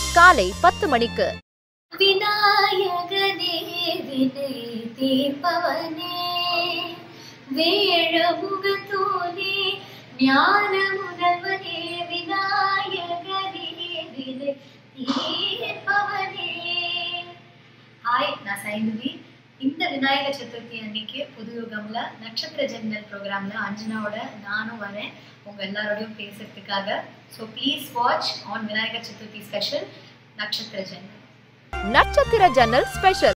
காலை பத்து மணிக்கு விநாயகனே வினை தீர்ப்பவனே வேழமுகத்தோனே ஞான முதல்வனே விநாயகனே வினை தீர்ப்பவனே ஹாய் நான் சைந்தவி இந்த விநாயகர் சதுர்த்தி அன்னைக்கு புது யுகம்ல நட்சத்திர ஜென்மல் ப்ரோக்ராம்ல அஞ்சனாவோட நானும் வரேன் உங்க எல்லாரோடையும் பேசுறதுக்காக so please watch on Vinayagar Chaturthi special நட்சத்திர ஜென்மல் நட்சத்திர ஜன்னல் ஸ்பெஷல்